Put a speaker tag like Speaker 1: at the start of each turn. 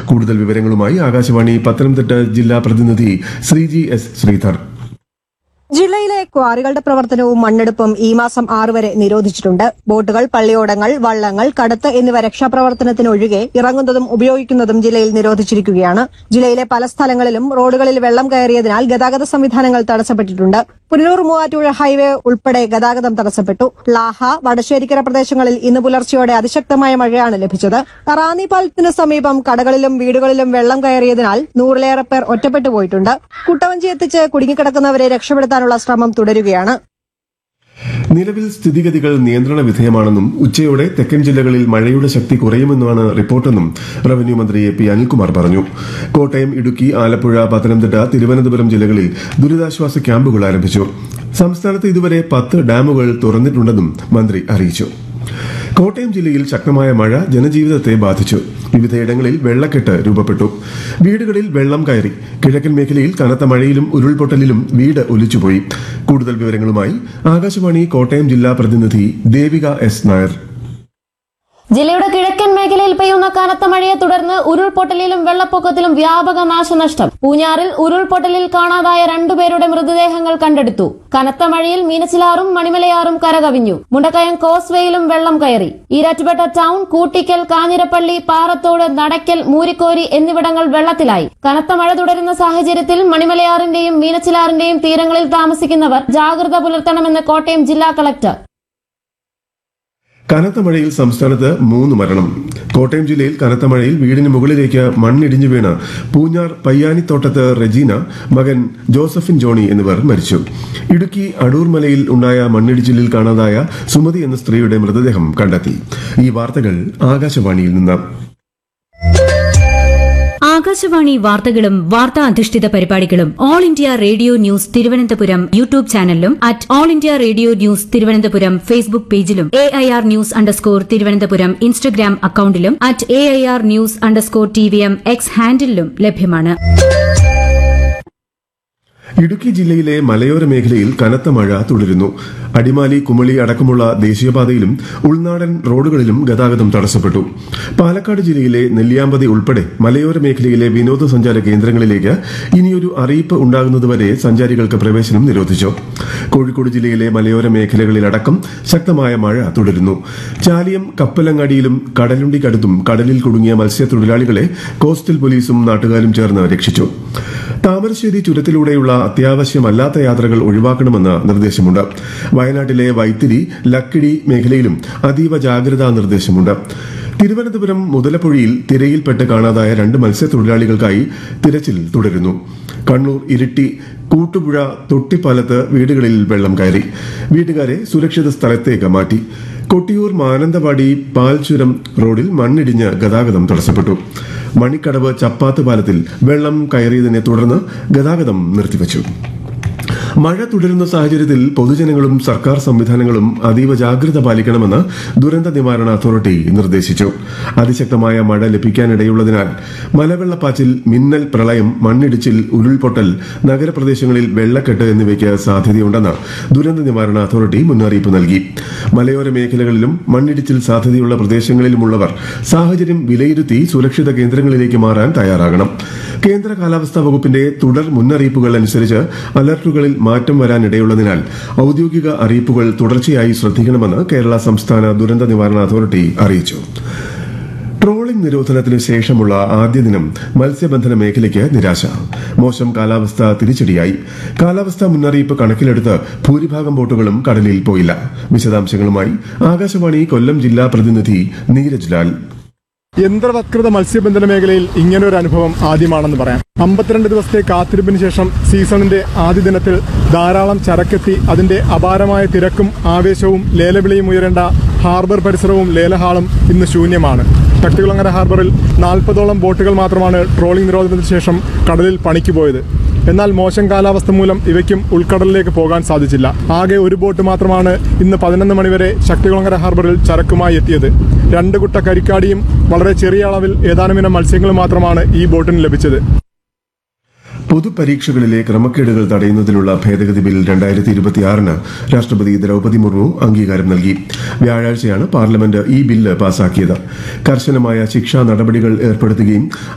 Speaker 1: കൂടുതൽ വിവരങ്ങളുമായി ആകാശവാണി പത്തനംതിട്ട ജില്ലാ പ്രതിനിധി ശ്രീജി എസ് ശ്രീധർ
Speaker 2: ജില്ലയിലെ ക്വാറികളുടെ പ്രവർത്തനവും മണ്ണെടുപ്പും ഈ മാസം ആറ് വരെ നിരോധിച്ചിട്ടുണ്ട് ബോട്ടുകൾ പള്ളിയോടങ്ങൾ വള്ളങ്ങൾ കടത്ത് എന്നിവ രക്ഷാപ്രവർത്തനത്തിനൊഴികെ ഇറങ്ങുന്നതും ഉപയോഗിക്കുന്നതും ജില്ലയിൽ നിരോധിച്ചിരിക്കുകയാണ് ജില്ലയിലെ പല സ്ഥലങ്ങളിലും റോഡുകളിൽ വെള്ളം കയറിയതിനാൽ ഗതാഗത സംവിധാനങ്ങൾ തടസ്സപ്പെട്ടിട്ടുണ്ട് പുനലൂർ മൂവാറ്റുപുഴ ഹൈവേ ഉൾപ്പെടെ ഗതാഗതം തടസ്സപ്പെട്ടു ലാഹ വടശ്ശേരിക്കര പ്രദേശങ്ങളിൽ ഇന്ന് പുലർച്ചെയോടെ അതിശക്തമായ മഴയാണ് ലഭിച്ചത് റാന്നി പാലത്തിന് സമീപം കടകളിലും വീടുകളിലും വെള്ളം കയറിയതിനാൽ നൂറിലേറെ പേർ ഒറ്റപ്പെട്ടു പോയിട്ടുണ്ട് കുട്ടവഞ്ചി എത്തിച്ച് കുടുങ്ങിക്കിടക്കുന്നവരെ രക്ഷപ്പെടുത്താനുള്ള ശ്രമം തുടരുകയാണ്
Speaker 1: നിലവിൽ സ്ഥിതിഗതികൾ നിയന്ത്രണ വിധേയമാണെന്നും ഉച്ചയോടെ തെക്കൻ ജില്ലകളിൽ മഴയുടെ ശക്തി കുറയുമെന്നാണ് റിപ്പോർട്ടെന്നും റവന്യൂ മന്ത്രി എ പി അനിൽകുമാർ പറഞ്ഞു കോട്ടയം ഇടുക്കി ആലപ്പുഴ പത്തനംതിട്ട തിരുവനന്തപുരം ജില്ലകളിൽ ദുരിതാശ്വാസ ക്യാമ്പുകൾ ആരംഭിച്ചു സംസ്ഥാനത്ത് ഇതുവരെ പത്ത് ഡാമുകൾ തുറന്നിട്ടുണ്ടെന്നും മന്ത്രി അറിയിച്ചു കോട്ടയം ജില്ലയിൽ ശക്തമായ മഴ ജനജീവിതത്തെ ബാധിച്ചു വിവിധയിടങ്ങളിൽ വെള്ളക്കെട്ട് രൂപപ്പെട്ടു വീടുകളിൽ വെള്ളം കയറി കിഴക്കൻ മേഖലയിൽ കനത്ത മഴയിലും ഉരുൾപൊട്ടലിലും വീട് ഒലിച്ചുപോയി കൂടുതൽ വിവരങ്ങളുമായി ആകാശവാണി കോട്ടയം ജില്ലാ പ്രതിനിധി ദേവിക എസ് നായർ
Speaker 3: ജില്ലയുടെ കിഴക്കൻ മേഖലയിൽ പെയ്യുന്ന കനത്ത മഴയെ തുടർന്ന് ഉരുൾപൊട്ടലിലും വെള്ളപ്പൊക്കത്തിലും വ്യാപക നാശനഷ്ടം പൂഞ്ഞാറിൽ ഉരുൾപൊട്ടലിൽ കാണാതായ രണ്ടുപേരുടെ മൃതദേഹങ്ങൾ കണ്ടെടുത്തു കനത്ത മഴയിൽ മീനച്ചിലാറും മണിമലയാറും കരകവിഞ്ഞു മുണ്ടക്കയം കോസ്വേയിലും വെള്ളം കയറി ഈരാറ്റുപേട്ട ടൗൺ കൂട്ടിക്കൽ കാഞ്ഞിരപ്പള്ളി പാറത്തോട് നടക്കൽ മൂരിക്കോരി എന്നിവിടങ്ങൾ വെള്ളത്തിലായി കനത്ത മഴ തുടരുന്ന സാഹചര്യത്തിൽ മണിമലയാറിന്റെയും മീനച്ചിലാറിന്റെയും തീരങ്ങളിൽ താമസിക്കുന്നവർ ജാഗ്രത പുലർത്തണമെന്ന് കോട്ടയം ജില്ലാ കളക്ടർ
Speaker 1: കനത്ത മഴയിൽ സംസ്ഥാനത്ത് മൂന്ന് മരണം കോട്ടയം ജില്ലയിൽ കനത്ത മഴയിൽ വീടിന് മുകളിലേക്ക് മണ്ണിടിഞ്ഞു വീണ് പൂഞ്ഞാർ പയ്യാനിത്തോട്ടത്ത് റെജീന മകൻ ജോസഫിൻ ജോണി എന്നിവർ മരിച്ചു ഇടുക്കി അടൂർ മലയിൽ ഉണ്ടായ മണ്ണിടിച്ചിലിൽ കാണാതായ സുമതി എന്ന സ്ത്രീയുടെ മൃതദേഹം കണ്ടെത്തി ഈ വാർത്തകൾ ആകാശവാണിയിൽ നിന്ന്
Speaker 4: ആകാശവാണി വാർത്തകളും വാർത്താ അധിഷ്ഠിത പരിപാടികളും All India Radio News Thiruvananthapuram YouTube ചാനലിലും at All India Radio News Thiruvananthapuram Facebook പേജിലും A I R news underscore Thiruvananthapuram Instagram അക്കൌണ്ടിലും at A I R news underscore T V M X ഹാൻഡിലും ലഭ്യമാണ്
Speaker 1: ഇടുക്കി ജില്ലയിലെ മലയോര മേഖലയിൽ കനത്ത മഴ തുടരുന്നു അടിമാലി കുമളി അടക്കമുള്ള ദേശീയപാതയിലും ഉൾനാടൻ റോഡുകളിലും ഗതാഗതം തടസ്സപ്പെട്ടു പാലക്കാട് ജില്ലയിലെ നെല്ലിയാമ്പതി ഉൾപ്പെടെ മലയോര മേഖലയിലെ വിനോദസഞ്ചാര കേന്ദ്രങ്ങളിലേക്ക് ഇനിയൊരു അറിയിപ്പ് ഉണ്ടാകുന്നതുവരെ സഞ്ചാരികൾക്ക് പ്രവേശനം നിരോധിച്ചു കോഴിക്കോട് ജില്ലയിലെ മലയോര മേഖലകളിലടക്കം ശക്തമായ മഴ തുടരുന്നു ചാലിയം കപ്പലങ്ങാടിയിലും കടലുണ്ടിക്കടുത്തും കടലിൽ കുടുങ്ങിയ മത്സ്യത്തൊഴിലാളികളെ കോസ്റ്റൽ പോലീസും നാട്ടുകാരും ചേർന്ന് രക്ഷിച്ചു താമരശ്ശേരി ചുരത്തിലൂടെയുള്ള അത്യാവശ്യമല്ലാത്ത യാത്രകൾ ഒഴിവാക്കണമെന്ന് നിർദ്ദേശമുണ്ട് വയനാട്ടിലെ വൈത്തിരി ലക്കിടി മേഖലയിലും അതീവ ജാഗ്രതാ നിർദ്ദേശമുണ്ട് തിരുവനന്തപുരം മുതലപ്പുഴയിൽ തിരയിൽപ്പെട്ട് കാണാതായ രണ്ട് മത്സ്യത്തൊഴിലാളികൾക്കായി തിരച്ചിൽ തുടരുന്നു കണ്ണൂർ ഇരിട്ടി കൂട്ടുപുഴ തൊട്ടിപ്പാലത്ത് വീടുകളിൽ വെള്ളം കയറി വീട്ടുകാരെ സുരക്ഷിത സ്ഥലത്തേക്ക് മാറ്റി കൊട്ടിയൂർ മാനന്തവാടി പാൽചുരം റോഡിൽ മണ്ണിടിഞ്ഞ് ഗതാഗതം തടസ്സപ്പെട്ടു മണിക്കടവ് ചപ്പാത്ത് പാലത്തിൽ വെള്ളം കയറിയതിനെ തുടർന്ന് ഗതാഗതം നിർത്തിവച്ചു മഴ തുടരുന്ന സാഹചര്യത്തിൽ പൊതുജനങ്ങളും സർക്കാർ സംവിധാനങ്ങളും അതീവ ജാഗ്രത പാലിക്കണമെന്ന് ദുരന്ത നിവാരണ അതോറിറ്റി നിർദ്ദേശിച്ചു അതിശക്തമായ മഴ ലഭിക്കാനിടയുള്ളതിനാൽ മലവെള്ളപ്പാച്ചിൽ മിന്നൽ പ്രളയം മണ്ണിടിച്ചിൽ ഉരുൾപൊട്ടൽ നഗരപ്രദേശങ്ങളിൽ വെള്ളക്കെട്ട് എന്നിവയ്ക്ക് സാധ്യതയുണ്ടെന്ന് ദുരന്ത നിവാരണ അതോറിറ്റി മുന്നറിയിപ്പ് നൽകി മലയോര മേഖലകളിലും മണ്ണിടിച്ചിൽ സാധ്യതയുള്ള പ്രദേശങ്ങളിലുമുള്ളവർ സാഹചര്യം വിലയിരുത്തി സുരക്ഷിത കേന്ദ്രങ്ങളിലേക്ക് മാറാൻ തയ്യാറാകണം കേന്ദ്ര കാലാവസ്ഥാ വകുപ്പിന്റെ തുടർ മുന്നറിയിപ്പുകൾ അനുസരിച്ച് അലർട്ടുകളിൽ മാറ്റം വരാനിടയുള്ളതിനാൽ ഔദ്യോഗിക അറിയിപ്പുകൾ തുടർച്ചയായി ശ്രദ്ധിക്കണമെന്ന് കേരള സംസ്ഥാന ദുരന്ത നിവാരണ അതോറിറ്റി അറിയിച്ചു ട്രോളിംഗ് നിരോധനത്തിന് ശേഷമുള്ള ആദ്യ ദിനം മത്സ്യബന്ധന മേഖലയ്ക്ക് നിരാശ മോശം കാലാവസ്ഥ തിരിച്ചടിയായി കാലാവസ്ഥാ മുന്നറിയിപ്പ് കണക്കിലെടുത്ത് ഭൂരിഭാഗം ബോട്ടുകളും കടലിൽ പോയില്ല വിശദാംശങ്ങളുമായി ആകാശവാണി കൊല്ലം ജില്ലാ പ്രതിനിധി നീരജ് ലാൽ
Speaker 5: യന്ത്രവത്കൃത മത്സ്യബന്ധന മേഖലയിൽ ഇങ്ങനൊരു അനുഭവം ആദ്യമാണെന്ന് പറയാം അമ്പത്തിരണ്ട് ദിവസത്തെ കാത്തിരിപ്പിന് ശേഷം സീസണിന്റെ ആദ്യ ദിനത്തിൽ ധാരാളം ചരക്കെത്തി അതിന്റെ അപാരമായ തിരക്കും ആവേശവും ലേലവിളിയും ഉയരേണ്ട ഹാർബർ പരിസരവും ലേലഹാളും ഇന്ന് ശൂന്യമാണ് ശക്തികുളങ്ങര ഹാർബറിൽ നാൽപ്പതോളം ബോട്ടുകൾ മാത്രമാണ് ട്രോളിംഗ് നിരോധനത്തിന് ശേഷം കടലിൽ പണിക്ക് പോയത് എന്നാൽ മോശം കാലാവസ്ഥ മൂലം ഇവയ്ക്കും ഉൾക്കടലിലേക്ക് പോകാൻ സാധിച്ചില്ല ആകെ ഒരു ബോട്ട് മാത്രമാണ് ഇന്ന് പതിനൊന്ന് മണിവരെ ശക്തികുളങ്ങര ഹാർബറിൽ ചരക്കുമായി എത്തിയത് രണ്ട് കുട്ട കരിക്കാടിയും വളരെ ചെറിയ അളവിൽ ഏതാനുമിനം മത്സ്യങ്ങളും മാത്രമാണ് ഈ ബോട്ടിന് ലഭിച്ചത്
Speaker 1: പൊതുപരീക്ഷകളിലെ ക്രമക്കേടുകൾ തടയുന്നതിനുള്ള ഭേദഗതി ബിൽ രണ്ടായിരത്തി ഇരുപത്തിയാറിന് രാഷ്ട്രപതി ദ്രൗപദി മുർമു അംഗീകാരം നൽകി വ്യാഴാഴ്ചയാണ് പാർലമെന്റ് ഈ ബില്ല് പാസാക്കിയത് കർശനമായ ശിക്ഷാ നടപടികൾ ഏർപ്പെടുത്തുകയും